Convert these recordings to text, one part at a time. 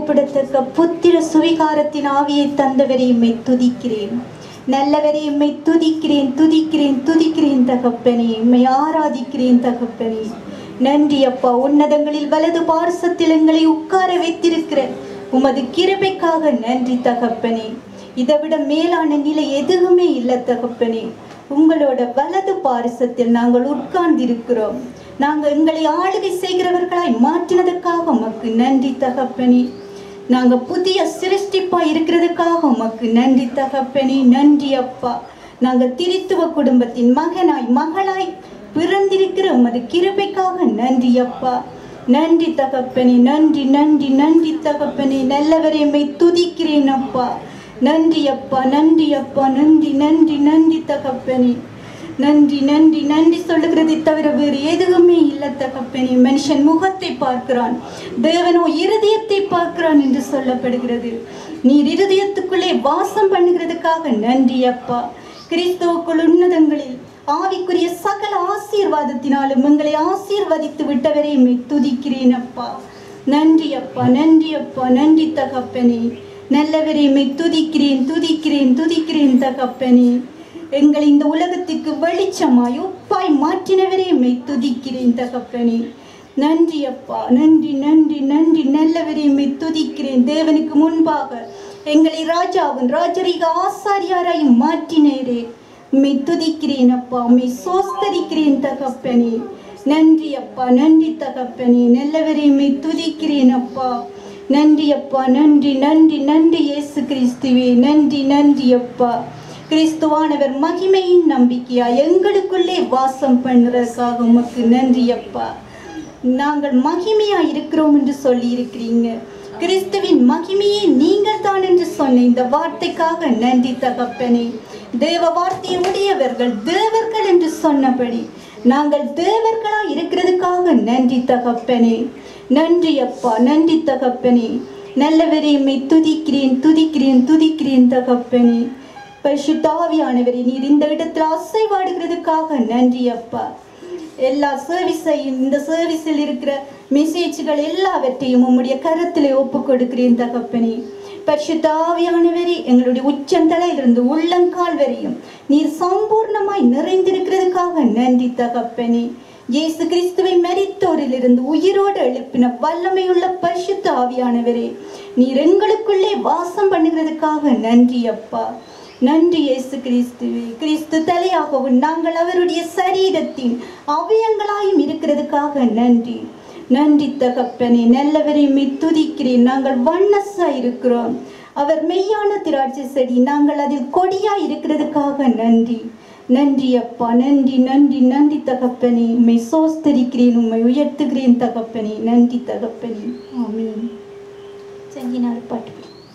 பயப்படத்தக்க புத்திர சுவிகாரத்தின் ஆவியை தந்தவரை எம்மை துதிக்கிறேன் நல்லவரை எம்மை துதிக்கிறேன் துதிக்கிறேன் துதிக்கிறேன் தகப்பனே எம்மை ஆராதிக்கிறேன் தகப்பனே நன்றி அப்பா உன்னதங்களில் வலது பார்சத்தில் எங்களை உட்கார வைத்திருக்கிற உமது கிருபைக்காக நன்றி தகப்பனே இதைவிட மேலான நிலை எதுவுமே இல்லை தகப்பனே உங்களோட வலது பாரிசத்தில் நாங்கள் உட்கார்ந்திருக்கிறோம் நாங்கள் எங்களை ஆளுகை செய்கிறவர்களாய் மாற்றினதுக்காக உமக்கு நன்றி தகப்பனே நாங்கள் புதிய சிருஷ்டிப்பா இருக்கிறதுக்காக உமக்கு நன்றி தகப்பனே நன்றி அப்பா நாங்கள் திரித்துவ குடும்பத்தின் மகனாய் மகளாய் பிறந்திருக்கிற உமது கிருபைக்காக நன்றி அப்பா நன்றி தகப்பனே நன்றி நன்றி நன்றி தகப்பனே நல்லவரை எம்மை துதிக்கிறேன் அப்பா நன்றி அப்பா நன்றி அப்பா நன்றி நன்றி நன்றி தகப்பனே நன்றி நன்றி நன்றி சொல்லுகிறதை தவிர வேறு எதுவுமே இல்லை தகப்பனே மனுஷன் முகத்தை பார்க்கிறான் தேவனோ இருதயத்தை பார்க்கிறான் என்று சொல்லப்படுகிறது நீர் இருதயத்துக்குள்ளே வாசம் பண்ணுகிறதுக்காக நன்றி அப்பா கிறிஸ்துவுக்குள் உன்னதங்களில் ஆவிக்குரிய சகல ஆசீர்வாதத்தினாலும் எங்களை ஆசீர்வதித்து விட்டவரை மெய் துதிக்கிறேன் அப்பா நன்றி அப்பா நன்றி அப்பா நன்றி தகப்பனே நல்லவரை மெய் துதிக்கிறேன் துதிக்கிறேன் துதிக்கிறேன் தகப்பனே எங்களை இந்த உலகத்துக்கு வெளிச்சமாய் உப்பாய் மாற்றினவரே மெய் துதிக்கிறேன் தகப்பனே நன்றி அப்பா நன்றி நன்றி நன்றி நல்லவரை மெய் துதிக்கிறேன் தேவனுக்கு முன்பாக எங்களை ராஜாவும் ராஜரீக ஆசாரியாராயும் மாற்றினேரே உம்மை துதிக்கிறேன் அப்பா உம்மை சோஸ்தரிக்கிறேன் தகப்பனே நன்றி அப்பா நன்றி தகப்பனே நல்லவரை உம்மை துதிக்கிறேன் அப்பா நன்றி அப்பா நன்றி நன்றி நன்றி இயேசு கிறிஸ்துவே நன்றி நன்றி அப்பா கிறிஸ்துவானவர் மகிமையின் நம்பிக்கையா எங்களுக்குள்ளே வாசம் பண்ணுறதுக்காக உமக்கு நன்றி அப்பா நாங்கள் மகிமையா இருக்கிறோம் என்று சொல்லி இருக்கிறீங்க கிறிஸ்துவின் மகிமையே நீங்கள் தான் என்று சொன்ன இந்த வார்த்தைக்காக நன்றி தகப்பனே தேவ வார்த்தையை உடையவர்கள் தேவர்கள் என்று சொன்னபடி நாங்கள் தேவர்களா இருக்கிறதுக்காக நன்றி தகப்பனே நன்றி அப்பா நன்றி தகப்பனே நல்லவரே உம்மை துதிக்கிறேன் துதிக்கிறேன் துதிக்கிறேன் தகப்பனே பரிசுத்தாவியானவரே நீர் இந்த இடத்துல அசைவாடுகிறதுக்காக நன்றி அப்பா எல்லா சர்வீஸையும் இந்த சர்வீஸில் இருக்கிற மெசேஜ்கள் எல்லாவற்றையும் உம்முடைய கரத்திலே ஒப்பு கொடுக்கிறேன் தகப்பனே பரிசுத்தாவியானவரே எங்களுடைய உச்சந்தலையிலிருந்து உள்ளங்கால் வரையும் நீர் சம்பூர்ணமாய் நிறைந்திருக்கிறதுக்காக நன்றி தகப்பனே இயேசு கிறிஸ்துவை மரித்தோரிலிருந்து உயிரோடு எழுப்பின வல்லமையுள்ள பரிசுத்த ஆவியானவரே நீர் எங்களுக்குள்ளே வாசம் பண்ணுகிறதுக்காக நன்றி அப்பா நன்றி இயேசு கிறிஸ்துவே கிறிஸ்து தலையாகவும் நாங்கள் அவருடைய சரீரத்தின் அவயங்களாயும் இருக்கிறதுக்காக நன்றி நன்றி தகப்பனே நல்லவரை துதிக்கிறேன் நாங்கள் வண்ணஸா இருக்கிறோம் அவர் மெய்யான திராட்சை செடி நாங்கள் அதில் கொடியா இருக்கிறதுக்காக நன்றி நன்றி அப்பா நன்றி நன்றி நன்றி தகப்பனே உம்மை சோஸ்தரிக்கிறேன் உம்மை உயர்த்துகிறேன் தகப்பனே நன்றி தகப்பனே ஆமீன் செஞ்சினார் பாட்டு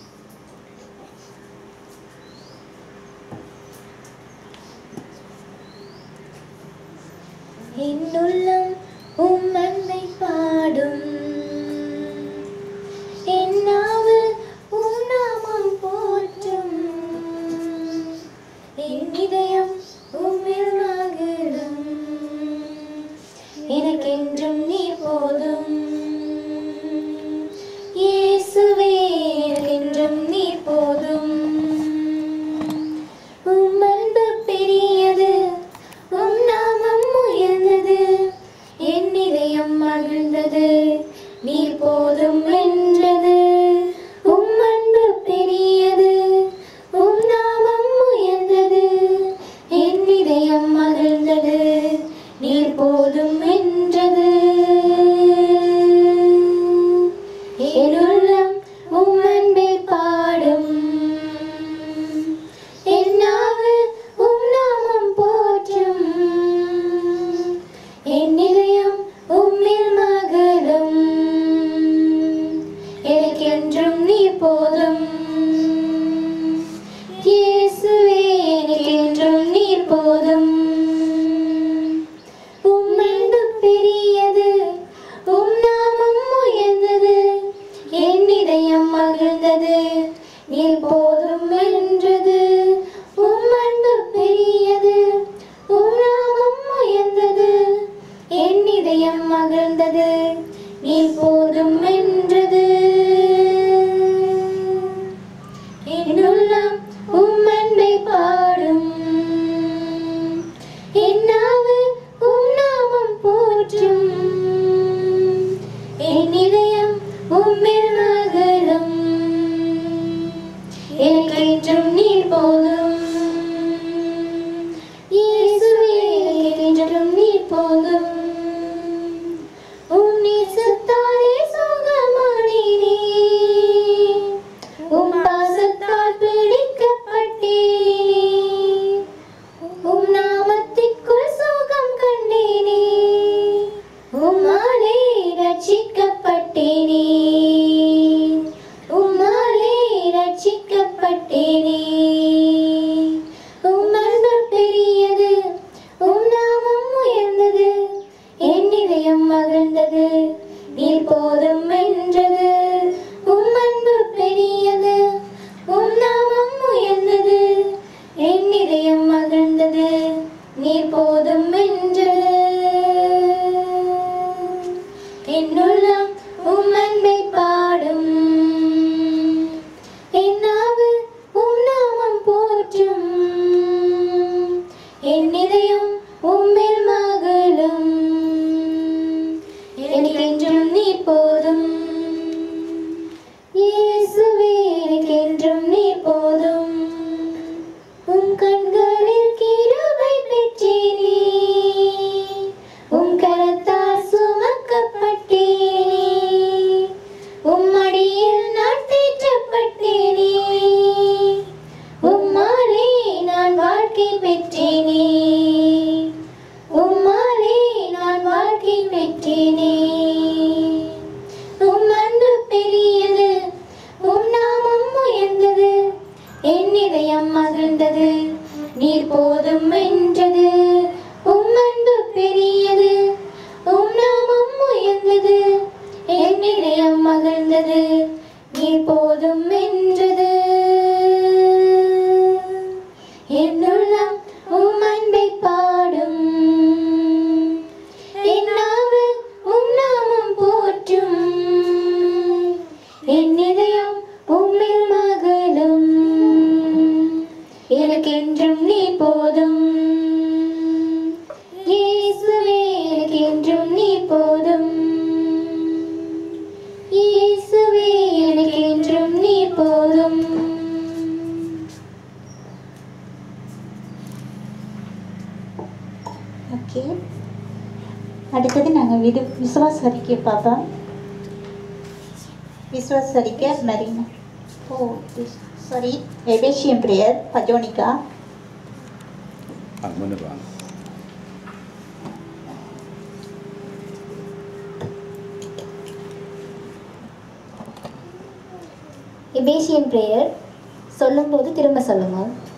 என்னுள்ளம் உம் அன்பை பாடும் என் நாவு உம் நாமம் போற்றும் என் இதயம் உம்மில் மகிழும் எனக்கென்றும் நீ போதும் இயேசுவே எனக்கென்றும் நீ போதும் உம் அன்பு பெரியது உம் நாமம் உயர்ந்தது என் இதயம் மகிழ்ந்தது நீர் போதும் என்றது உம் அன்பு பெரியது உம் நாமம் உயர்ந்தது என் இதயம் மகிழ்ந்தது நீர் போதும் என்றது என் உள்ளம் உம் அன்பை பாடும் என் நாவு உம் நாமம் போற்றும் என் இதயம் உம்மில் மகளும் எனக்கென்றும் நீ போதும் இயேசுவே எனக்கென்றும் நீர் போதும் உம் அன்பு பெரியது உம் நாமம் உயர்ந்தது என் இதயம் மகிழ்ந்தது நீர் போதும் என்றது உம் அன்பு பெரியது உம் நாமம் உயர்ந்தது என் இதயம் மகிழ்ந்தது நீர் போதும் என்றது உம்மில் மகளும் எனக்கென்றும் நீர் போதும் இயேசுவே எனக்கென்றும் நீர் போதும் உம் நேசத்தாலே சுகமானேனே உம் பாசத்தால் பிடிக்கப்பட்டேனே உம் நாமத்திற்குள் சுகம் கண்டேனே உம்மாலே ரட்சிக்கப்பட்டேனே உம்மாலே ரட்சிக்கப்பட்டேனே உம் அன்பு பெரியது உம் நாமம் உயர்ந்தது என் இதயம் மகிழ்ந்தது நீர் போதும் என்றது உம் அன்பு பெரியது உம் நாமம் உயர்ந்தது என் இதயம் மகிழ்ந்தது நீர் போதும் என்றது என்னுள்ளம் உம் அன்பை பாடும் என் நாவு உம் நாமம் போற்றும் என் இதயம் உம்மில் மகளும் எனக்கென்றும் நீ போதும் இயேசுவே எனக்கென்றும் நீ போதும் உம் கண்களில் கிருபை பெற்றேனே உம் கரத்தால் சுமக்கப்பட்டேனே உம் மடியில் நான் தேற்றப்பட்டேனே உம்மாலே நான் வாழ்க்கை பெற்றேனே உம்மாலே நான் வாழ்க்கை பெற்றேனே உம் அன்பு பெரியது உம் நாமம் உயர்ந்தது என் இதயம் மகிழ்ந்தது நீர் போதும் என்றது உம் அன்பு பெரியது உம் நாமம் உயர்ந்தது என் இதயம் மகிழ்ந்தது நீர் போதும் என்றது என்னுள்ளம் உம் அன்பை பாடும் என் நாவு உம் நாமம் போற்றும் என் இதயம் உம்மில் மகளும் எனக்கென்றும் நீ போதும் இயேசுவே எனக்கென்றும் நீ போதும் இயேசுவே எனக்கென்றும் நீ போதும் ஓகே அடுத்தது நாங்கள் விடு விசுவாச அறிக்கை பார்ப்போம் விசுவாச அறிக்கை Marina oh sorry Ephesians prayer பஜோனிகா ஆ முன்னுக்கு வாங்க எபேசியன் பிரேயர் சொல்லும்போது திரும்ப சொல்லுங்க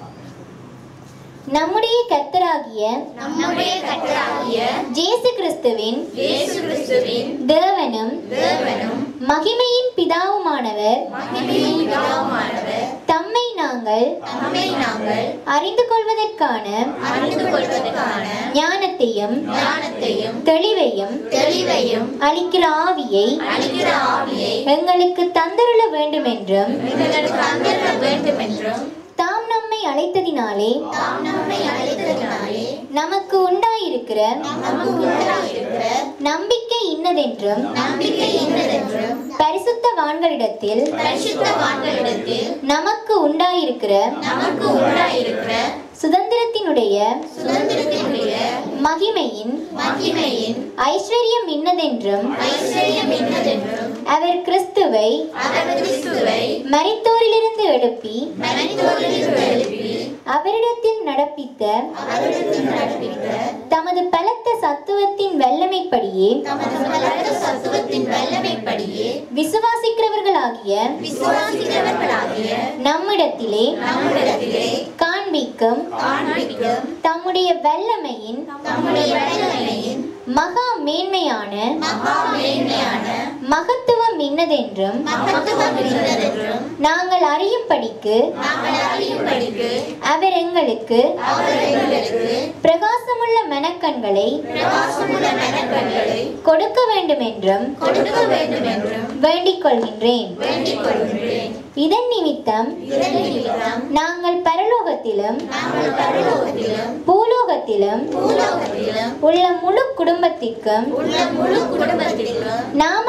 நம்முடைய கர்த்தராகிய நம்முடைய கர்த்தராகிய ஜேசு கிறிஸ்துவின் இயேசு கிறிஸ்துவின் தேவனும் தேவனும் மகிமையின் பிதாவுமானவர் மகிமையின் பிதாவுமானவர் தம்மை நாங்கள் நம்மை நாங்கள் அறிந்து கொள்வதற்கான அறிந்து கொள்வதற்கான ஞானத்தையும் ஞானத்தையும் தெளிவையும் தெளிவையும் அளிக்கிற ஆவியை அளிக்கிற ஆவியை எங்களுக்கு தந்தருள வேண்டுமென்றும் எங்களுக்கு தந்திர வேண்டும் என்றும் தாம் நம்மை அழைத்ததினாலே தாம் நம்மை அழைத்ததினாலே நமக்கு உண்டாயிருக்கிற நமக்கு உண்டாயிருக்கிற நம்பிக்கை இன்னதென்றும் நம்பிக்கை இன்னதென்றும் பரிசுத்தவான்களிடத்தில் பரிசுத்தவான்களிடத்தில் நமக்கு உண்டாயிருக்கிற நமக்கு உண்டாயிருக்கிற சுதந்திரத்தினுடைய சுதந்திரத்தினுடைய மகிமையின் மகிமையின் ஐஸ்வர்யம் இன்னதென்றும் ஐஸ்வர்யம் இன்னதென்றும் அவர் கிறிஸ்துவை அவர் கிறிஸ்துவை மரித்தோரிலிருந்து எழுப்பி மனிதோரிலிருந்து எழுப்பி அவரிடத்தில் நடப்பித்த அவரிடத்தில் நடப்பித்த தமது பலத்த சத்துவத்தின் வல்லமைப்படியே தமது பலத்த சத்துவத்தின் வல்லமைப்படியே விசுவாசிக்கிறவர்களாகிய விசுவாசிக்கிறவர்களாகிய நம்மிடத்திலே நம்மிடத்திலே காண்பிக்கும் காண்பிக்கும் தம்முடைய வல்லமையின் தம்முடைய வல்லமையின் மகா மேன்மையான மகா மேன்மையான மகத்துவம் இன்னதென்றும் மகத்துவம் இருந்ததென்றும் நாங்கள் அறியும்படிக்கு நாங்கள் அறியும்படிக்கு அவர் எங்களுக்கு அவர் எங்களுக்கு பிரகாசமுள்ள மனக்கண்களை பிரகாசமுள்ள மனக்கண்களை கொடுக்க வேண்டுமென்றும் கொடுக்க வேண்டும் என்றும் வேண்டிக் கொள்கின்றேன் வேண்டிக் கொள்கின்றேன் இதன் நிமித்தம் இதன் நிமித்தம் நாங்கள் பரலோகத்திலும் நாங்கள் பரலோகத்திலும் பூலோகத்திலும் பூலோகத்திலும் உள்ள முழு குடும்பத்திற்கும் உள்ள முழு குடும்பத்திற்கும் நாமகாரண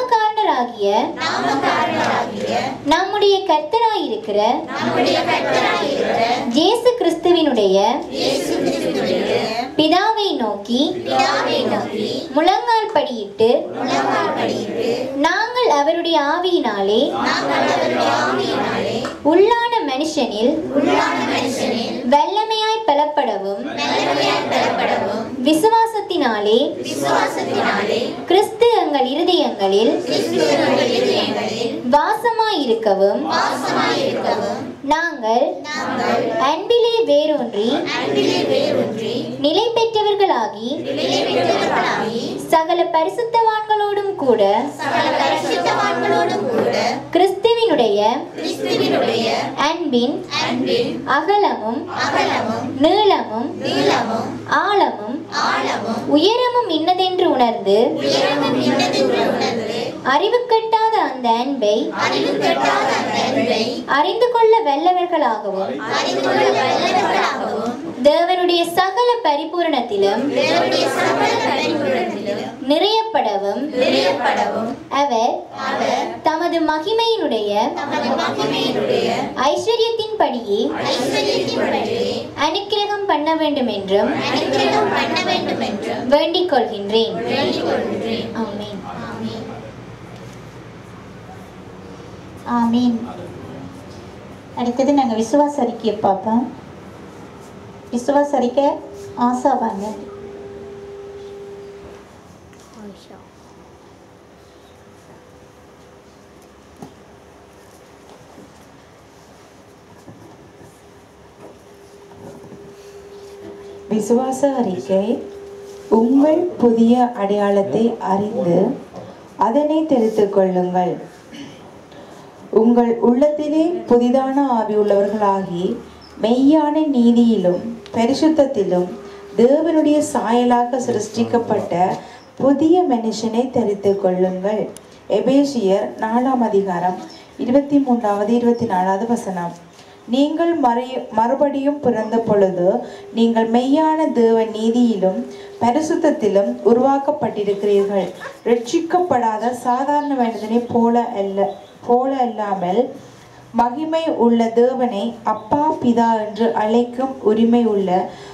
நாமக்காரராகிய நம்முடைய கர்த்தராயிருக்கிற நம்முடைய கர்த்தராயிருக்கிற இயேசு கிறிஸ்துவினுடைய இயேசு கிறிஸ்துவினுடைய பிதாவை நோக்கி பிதாவை நோக்கி முழங்கால் படியிட்டு முழங்கால் படியிட்டு நாங்கள் அவருடைய ஆவியினாலே நாங்கள் அவருடைய ஆவியினாலே உள்ளான மனுஷனில் உள்ளான மனுஷனில் வல்லமையாய் பலப்படவும் நல்லமையாய் பெறப்படவும் விசுவாசத்தினாலே விசுவாசத்தினாலே கிறிஸ்து எங்கள் இருதயங்களில் கிறிஸ்துவினுடைய இதயங்களில் வாசமாயிருக்கவும் வாசமாயிருக்கவும் நாங்கள் நாங்கள் அன்பிலே வேரூன்றி அன்பிலே வேரூன்றி நிலை பெற்றவர்களாகி நிலை பெற்றவர்களாகி சகல பரிசுத்தவான்களோடும் கூட சகல பரிசுத்தவான்களோடும் கூட கிறிஸ்துவினுடைய கிறிஸ்துவினுடைய அன்பின் அன்பில் அகலமும் அகலமும் நீளமும் நீளமும் ஆழமும் ஆழமும் உயரமும் இன்னதென்று உணர்ந்து உயரமும் இன்னதென்று உணர்ந்து அறிவு கட்டாத அந்த அன்பை அறிவு கட்டாத அந்த அன்பை அறிந்து கொள்ள வல்லவர்களாகவும் அறிந்து கொள்ள வல்லவர்களாகவும் தேவனுடைய சகல பரிபூரணத்திலும் தேவனுடைய சகல பரிபூரணத்திலும் நிறையப்படவும் நிறையப்படவும் அவர் அவர் தமது மகிமையினுடைய தமது மகிமையினுடைய ஐஸ்வர்யத்தின்படியே ஐஸ்வர்யத்தின்படியே அனுக்கிரகம் பண்ண வேண்டும் என்றும் அனுக்கிரகம் பண்ண வேண்டும் என்றும் வேண்டிக் கொள்கின்றேன் வேண்டிக் கொள்கின்றேன் ஆமென் ஆமென் ஆமீன் அடுத்தது நாங்கள் விசுவாச அறிக்கையை பார்ப்போம் விசுவாச அறிக்கை ஆசா வாங்க விசுவாச அறிக்கை உங்கள் புதிய அடையாளத்தை அறிந்து அதனை தெரித்துக் கொள்ளுங்கள் உங்கள் உள்ளத்திலே புதிதான ஆவி உள்ளவர்களாகி மெய்யான நீதியிலும் பரிசுத்தத்திலும் தேவனுடைய சாயலாக சிருஷ்டிக்கப்பட்ட புதிய மனுஷனை தெரித்துக் கொள்ளுங்கள் எபேசியர் நாலாம் அதிகாரம் இருபத்தி மூன்றாவது இருபத்தி நாலாவது வசனம் நீங்கள் மறை மறுபடியும் பிறந்த பொழுது நீங்கள் மெய்யான தேவ நீதியிலும் பரிசுத்தத்திலும் உருவாக்கப்பட்டிருக்கிறீர்கள் ரட்சிக்கப்படாத சாதாரண மனிதனை போல அல்ல போல அல்லாமல் மகிமை உள்ள தேவனை அப்பா பிதா என்று அழைக்கும் உரிமை உள்ள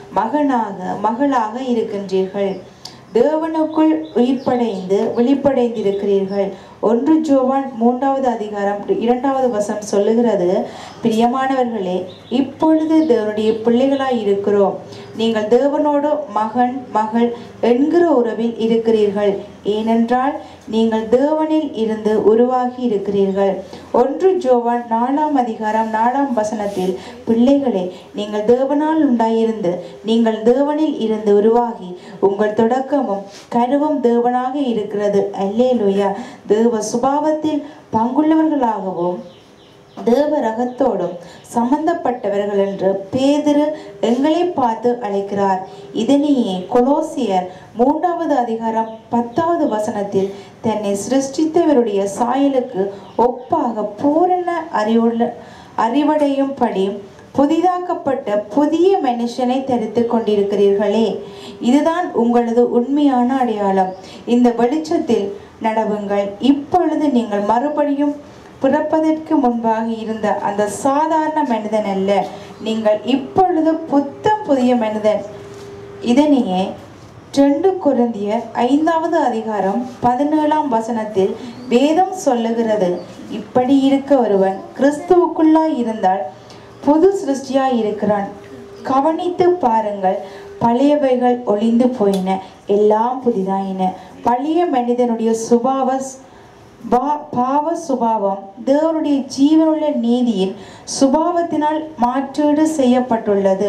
மகனாக மகளாக இருக்கின்றீர்கள் தேவனுக்குள் உயிர்ப்படைந்து வெளிப்படைந்திருக்கிறீர்கள் ஒன்று ஜோவான் மூன்றாவது அதிகாரம் இரண்டாவது வசம் சொல்லுகிறது பிரியமானவர்களே இப்பொழுது தேவனுடைய பிள்ளைகளாய் இருக்கிறோம் நீங்கள் தேவனோடு மகன் மகள் என்கிற உறவில் இருக்கிறீர்கள் ஏனென்றால் நீங்கள் தேவனில் இருந்து உருவாகி இருக்கிறீர்கள் ஒன்று ஜோவான் நாலாம் அதிகாரம் நாலாம் வசனத்தில் பிள்ளைகளே நீங்கள் தேவனால் உண்டாயிருந்து நீங்கள் தேவனில் இருந்து உருவாகி உங்கள் தொடக்கமும் கருவும் தேவனாக இருக்கிறது அல்லேலூயா தேவ சுபாவத்தில் பங்குள்ளவர்களாகவும் தேவ ரகத்தோடும் சம்பந்தப்பட்டவர்கள் என்று பேதிரு எங்களை பார்த்து அழைக்கிறார் இதனையே கொலோசியர் மூன்றாவது அதிகாரம் பத்தாவது வசனத்தில் தன்னை சிருஷ்டித்தவருடைய சாயலுக்கு ஒப்பாக பூரண அறிவுள்ள அறிவடையும்படி புதிதாக்கப்பட்ட புதிய மனுஷனை தரித்து கொண்டிருக்கிறீர்களே இதுதான் உங்களது உண்மையான அடையாளம் இந்த வெளிச்சத்தில் நடவுங்கள் இப்பொழுது நீங்கள் மறுபடியும் பிறப்பதற்கு முன்பாக இருந்த அந்த சாதாரண மனிதன் அல்ல நீங்கள் இப்பொழுது புத்தம் புதிய மனிதன் இதனையே ரெண்டு கொரிந்தியர் ஐந்தாவது அதிகாரம் பதினேழாம் வசனத்தில் வேதம் சொல்லுகிறது இப்படி இருக்க ஒருவன் கிறிஸ்துவுக்குள்ளாய் இருந்தால் புது சிருஷ்டியாய் இருக்கிறான் கவனித்து பாருங்கள் பழையவைகள் ஒளிந்து போயின எல்லாம் புதிதாயின பழைய மனிதனுடைய சுபாவ பா- பாவ சுபாவம் தேவனுடைய ஜீவனுள்ள நீதியின் சுபாவத்தினால் மாற்றீடு செய்யப்பட்டுள்ளது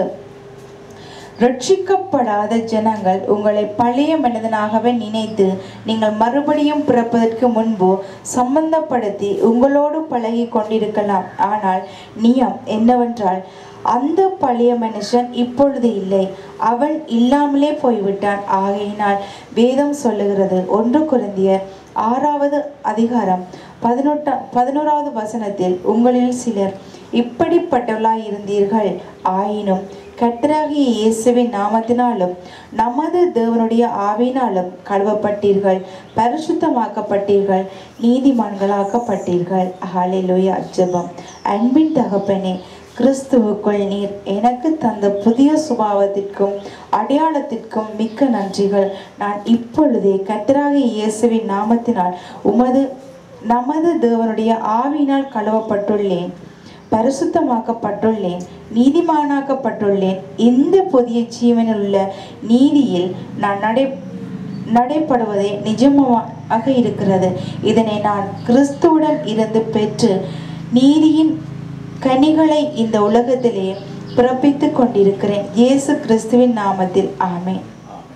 ரட்சிக்கப்படாத ஜனங்கள் உங்களை பழைய மனிதனாகவே நினைத்து நீங்கள் மறுபடியும் பிறப்பதற்கு முன்பு சம்பந்தப்படுத்தி உங்களோடு பழகி கொண்டிருக்கலாம் ஆனால் நியம் என்னவென்றால் அந்த பழைய மனுஷன் இப்பொழுது இல்லை அவன் இல்லாமலே போய்விட்டான் ஆகையினால் வேதம் சொல்லுகிறது ஒன்று குருந்தியர் ஆறாவது அதிகாரம் பதினொட்டா பதினோராவது வசனத்தில் உங்களில் சிலர் இப்படிப்பட்டவர்களாய் இருந்தீர்கள் ஆயினும் கர்த்தராகிய இயேசுவின் நாமத்தினாலும் நமது தேவனுடைய ஆவினாலும் கழுவப்பட்டீர்கள் பரிசுத்தமாக்கப்பட்டீர்கள் நீதிமான்களாக்கப்பட்டீர்கள் ஹalleluya ஜெபம் அன்பின் தகப்பனே கிறிஸ்துவுக்குள் நீர் எனக்கு தந்த புதிய சுபாவத்திற்கும் அடையாளத்திற்கும் மிக்க நன்றிகள் நான் இப்பொழுதே கர்த்தராகிய இயேசுவின் நாமத்தினால் உமது நமது தேவனுடைய ஆவியினால் கழுவப்பட்டுள்ளேன் பரிசுத்தமாக்கப்பட்டுள்ளேன் நீதிமானாக்கப்பட்டுள்ளேன் இந்த புதிய ஜீவனில் உள்ள நீதியில் நான் நடை நடைபடுவதே நிஜமாக இருக்கிறது இதனை நான் கிறிஸ்துவுடன் இருந்து பெற்று நீதியின் கனிகளை இந்த உலகத்திலே பிறப்பித்துக் கொண்டிருக்கிறேன் இயேசு கிறிஸ்துவின் நாமத்தில் ஆமென்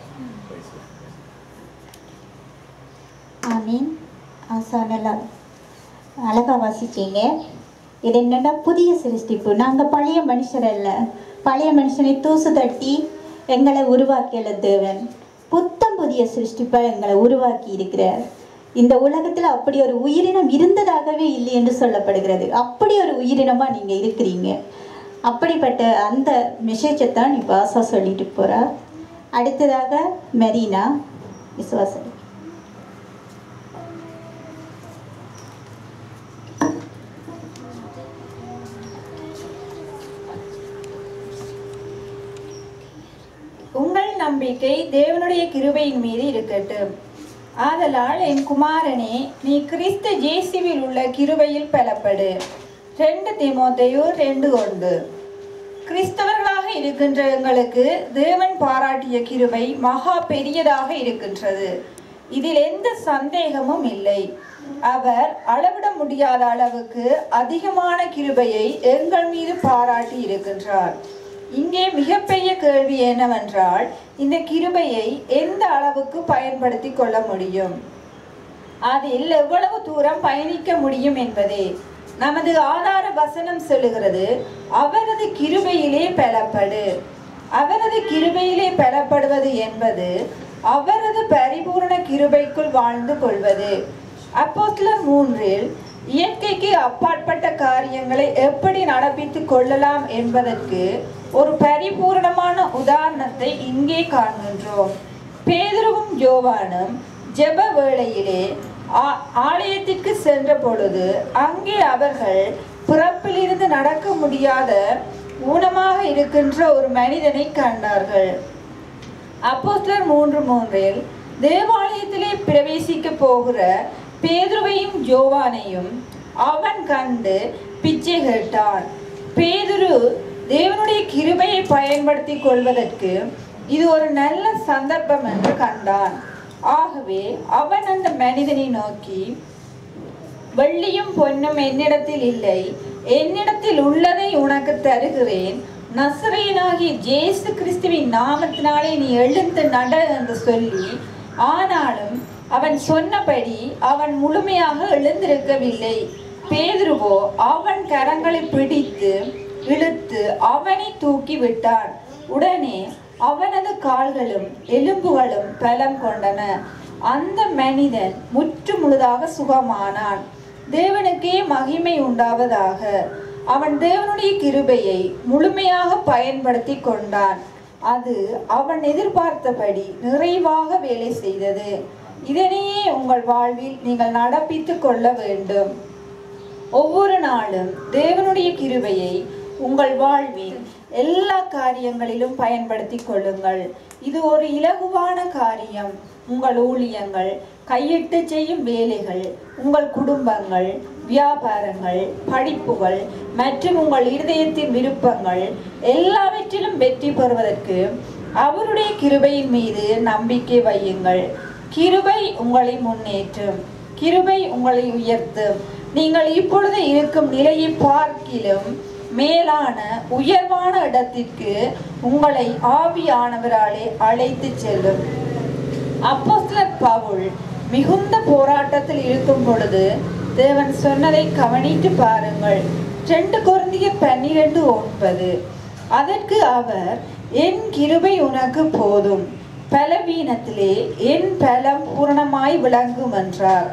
ஆமீன் ஆசா நல்லா அழகாக வாசிச்சீங்க இது என்னன்னா புதிய சிருஷ்டிப்பு நாங்கள் பழைய மனுஷர் அல்ல பழைய மனுஷனை தூசு தட்டி எங்களை உருவாக்கியுள்ள தேவன் புத்தம் புதிய சிருஷ்டிப்பாக எங்களை உருவாக்கி இருக்கிறார் இந்த உலகத்தில் அப்படி ஒரு உயிரினம் இருந்ததாகவே இல்லை என்று சொல்லப்படுகிறது அப்படி ஒரு உயிரினமாக நீங்கள் இருக்கிறீங்க அப்படிப்பட்ட அந்த மெசேஜை தான் இப்போ ஆசா சொல்லிட்டு போகிறா அடுத்ததாக மெரினா விசுவாசம் உங்கள் நம்பிக்கை தேவனுடைய கிருபையின் மீது இருக்கட்டும் ஆதலால் என் குமாரனே நீ கிறிஸ்து ஜேசுவில் உள்ள கிருபையில் பலப்படு ரெண்டு தீமோத்தேயு ரெண்டு ஒன்று கிறிஸ்தவர்களாக இருக்கின்ற எங்களுக்கு தேவன் பாராட்டிய கிருபை மகா பெரியதாக இருக்கின்றது இதில் எந்த சந்தேகமும் இல்லை அவர் அளவிட முடியாத அளவுக்கு அதிகமான கிருபையை எங்கள் மீது பாராட்டி இருக்கின்றார் இங்கே மிகப்பெரிய கேள்வி என்னவென்றால் இந்த கிருபையை எந்த அளவுக்கு பயன்படுத்தி கொள்ள முடியும் அதில் எவ்வளவு தூரம் பயணிக்க முடியும் என்பதே நமது ஆதார வசனம் சொல்லுகிறது அவரது கிருபையிலே பெலப்படு அவரது கிருபையிலே பெலப்படுவது என்பது அவரது பரிபூரண கிருபைக்குள் வாழ்ந்து கொள்வது அப்போஸ்தலர் மூன்றில் இயற்கைக்கு அப்பாற்பட்ட காரியங்களை எப்படி நடப்பித்துக் கொள்ளலாம் என்பதற்கு ஒரு பரிபூரணமான உதாரணத்தை இங்கே காண்கின்றோம் பேதுருவும் யோவானும் ஜெப வேளையிலே ஆ- ஆலயத்திற்கு சென்ற பொழுது அங்கே அவர்கள் பிறப்பிலிருந்து நடக்க முடியாத ஊனமாக இருக்கின்ற ஒரு மனிதனை கண்டார்கள் அப்போஸ்தலர் மூன்று மூன்றில் தேவாலயத்திலே பிரவேசிக்க போகிற பேதுருவையும் யோவானையும் அவன் கண்டு பிச்சை கேட்டான் பேதுரு தேவனுடைய கிருபையை பயன்படுத்தி கொள்வதற்கு இது ஒரு நல்ல சந்தர்ப்பம் என்று கண்டான் ஆகவே அவன் அந்த மனிதனை நோக்கி வெள்ளியும் பொன்னும் என்னிடத்தில் இல்லை என்னிடத்தில் உள்ளதை உனக்கு தருகிறேன் நசரேயனாகிய ஜேசு கிறிஸ்துவின் நாமத்தினாலே நீ எழுந்து நட என்று சொல்லி ஆனாலும் அவன் சொன்னபடி அவன் முழுமையாக எழுந்திருக்கவில்லை பேதுருவோ அவன் கரங்களை பிடித்து இழுத்து அவனை தூக்கி விட்டான் உடனே அவனது கால்களும் எலும்புகளும் பலம் கொண்டன அந்த மனிதன் முற்று முழுதாக சுகமானான் தேவனுக்கே மகிமை உண்டாவதாக அவன் தேவனுடைய கிருபையை முழுமையாக பயன்படுத்தி கொண்டான் அது அவன் எதிர்பார்த்தபடி நிறைவாக வேலை செய்தது இதனையே உங்கள் வாழ்வில் நீங்கள் நடப்பித்துக் கொள்ள வேண்டும் ஒவ்வொரு நாளும் தேவனுடைய கிருபையை உங்கள் வாழ்வில் எல்லா காரியங்களிலும் பயன்படுத்திக் கொள்ளுங்கள் இது ஒரு இலகுவான காரியம் உங்கள் ஊழியங்கள் கையிட்டு செய்யும் வேலைகள் உங்கள் குடும்பங்கள் வியாபாரங்கள் படிப்புகள் மற்றும் உங்கள் இருதயத்தின் விருப்பங்கள் எல்லாவற்றிலும் வெற்றி பெறுவதற்கு அவருடைய கிருபையின் மீது நம்பிக்கை வையுங்கள் கிருபை உங்களை முன்னேற்றும் கிருபை உங்களை உயர்த்தும் நீங்கள் இப்பொழுது இருக்கும் நிலையை பார்க்கிலும் மேலான உயர்வான இடத்திற்கு உங்களை ஆவியானவராலே அழைத்து செல்லும் அப்போஸ்தலர் பவுல் மிகுந்த போராட்டத்தில் இருக்கும் பொழுது தேவன் சொன்னதை கவனித்து பாருங்கள் ரெண்டு குருந்தியர் பன்னிரண்டு ஒன்பது அதற்கு அவர் என் கிருபை உனக்கு போதும் பலவீனத்திலே என் பலம் பூரணமாய் விளங்கும் என்றார்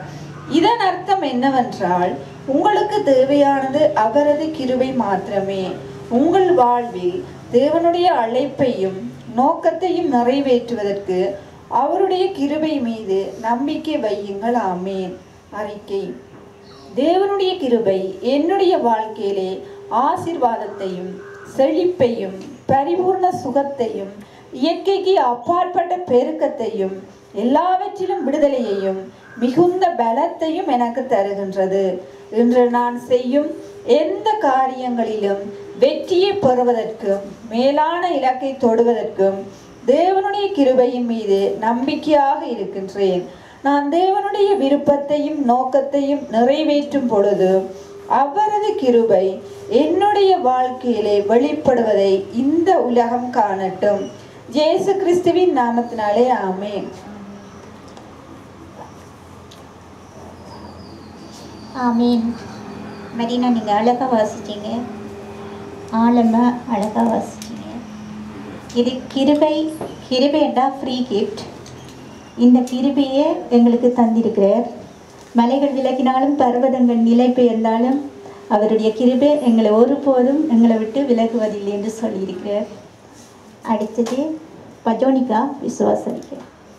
இதன் அர்த்தம் என்னவென்றால் உங்களுக்கு தேவையானது அவரது கிருபை மாத்திரமே உங்கள் வாழ்வில் தேவனுடைய அழைப்பையும் நோக்கத்தையும் நிறைவேற்றுவதற்கு அவருடைய கிருபை மீது நம்பிக்கை வையுங்கள் ஆமேன் அறிக்கை தேவனுடைய கிருபை என்னுடைய வாழ்க்கையிலே ஆசிர்வாதத்தையும் செழிப்பையும் பரிபூர்ண சுகத்தையும் இயற்கைக்கு அப்பாற்பட்ட பெருக்கத்தையும் எல்லாவற்றிலும் விடுதலையையும் மிகுந்த பலத்தையும் எனக்கு தருகின்றது இன்று நான் செய்யும் எந்த காரியங்களிலும் வெற்றியை பெறுவதற்கும் மேலான இலக்கை தொடுவதற்கும் தேவனுடைய கிருபையின் மீது நம்பிக்கையாக இருக்கின்றேன் நான் தேவனுடைய விருப்பத்தையும் நோக்கத்தையும் நிறைவேற்றும் பொழுது அவரது கிருபை என்னுடைய வாழ்க்கையிலே வெளிப்படுவதை இந்த உலகம் காணட்டும் ஜேசு கிறிஸ்துவின் நாமத்தினாலே ஆமென் ஆமீன் மரினா நீங்கள் அழகாக வாசிச்சீங்க ஆழமாக அழகாக வாசிச்சீங்க இது கிருபை கிருபைண்டா ஃப்ரீ கிஃப்ட் இந்த கிருபையை எங்களுக்கு தந்திருக்கிறார் மலைகள் விலகினாலும் பர்வதங்கள் நிலை பெயர்ந்தாலும் அவருடைய கிருபை எங்களை ஒருபோதும் எங்களை விட்டு விலகுவதில்லை என்று சொல்லியிருக்கிறார் அடுத்தது பஜோனிகா விசுவாசரிக்க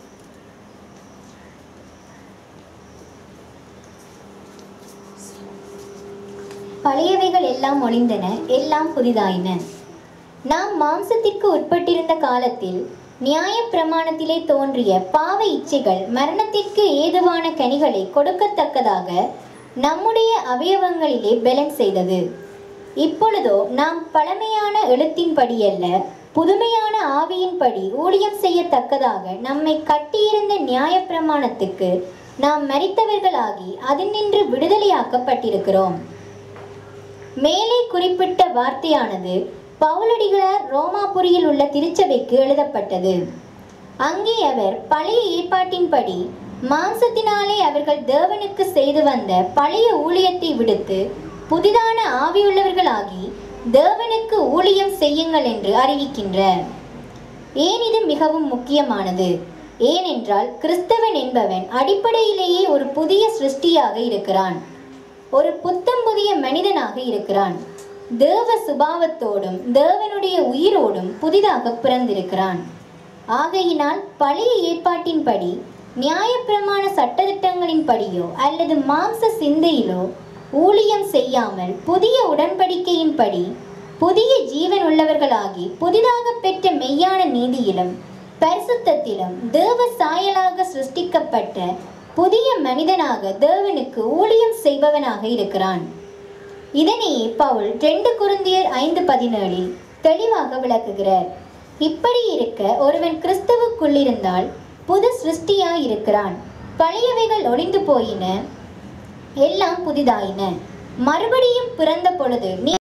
பழையவைகள் எல்லாம் ஒளிந்தன எல்லாம் புதிதாயின நாம் மாம்சத்திற்கு உட்பட்டிருந்த காலத்தில் நியாய பிரமாணத்திலே தோன்றிய பாவ இச்சைகள் மரணத்திற்கு ஏதுவான கனிகளை கொடுக்கத்தக்கதாக நம்முடைய அவயவங்களிலே பலன் செய்தது இப்பொழுதோ நாம் பழமையான எழுத்தின்படி அல்ல புதுமையான ஆவியின்படி ஊழியம் செய்யத்தக்கதாக நம்மை கட்டியிருந்த நியாய பிரமாணத்துக்கு நாம் மரித்தவர்களாகி அதினின்று விடுதலையாக்கப்பட்டிருக்கிறோம் மேலே குறிப்பிட்ட வார்த்தையானது பவுலடிகளார் ரோமாபுரியில் உள்ள திருச்சபைக்கு எழுதப்பட்டது அங்கே அவர் பழைய ஏற்பாட்டின்படி மாம்சத்தினாலே அவர்கள் தேவனுக்கு செய்து வந்த பழைய ஊழியத்தை விடுத்து புதிதான ஆவியுள்ளவர்களாகி தேவனுக்கு ஊழியம் செய்யுங்கள் என்று அறிவிக்கின்றார் ஏன் இது மிகவும் முக்கியமானது ஏனென்றால் கிறிஸ்தவன் என்பவன் அடிப்படையிலேயே ஒரு புதிய சிருஷ்டியாக இருக்கிறான் ஒரு புத்தம் புதிய மனிதனாக இருக்கிறான் தேவ சுபாவத்தோடும் தேவனுடைய உயிரோடும் புதிதாக பிறந்திருக்கிறான் ஆகையினால் பழைய ஏற்பாட்டின்படி நியாயப்பிரமாண சட்டதிட்டங்களின்படியோ அல்லது மாம்ச சிந்தையிலோ ஊழியம் செய்யாமல் புதிய உடன்படிக்கையின்படி புதிய ஜீவன் உள்ளவர்களாகி புதிதாக பெற்ற மெய்யான நீதியிலும் பரிசுத்தத்திலும் தேவ சாயலாக சிருஷ்டிக்கப்பட்ட புதிய மனிதனாக தேவனுக்கு ஊழியம் செய்பவனாக இருக்கிறான் இதனையே பவுல் ரெண்டு குருந்தியர் ஐந்து பதினேழில் தெளிவாக விளக்குகிறார் இப்படி இருக்க ஒருவன் கிறிஸ்துவுக்குள்ளிருந்தால் புது சிருஷ்டியாய் இருக்கிறான் பழையவைகள் ஒளிந்து போயின எல்லாம் புதிதாயின மறுபடியும் பிறந்த பொழுது நீ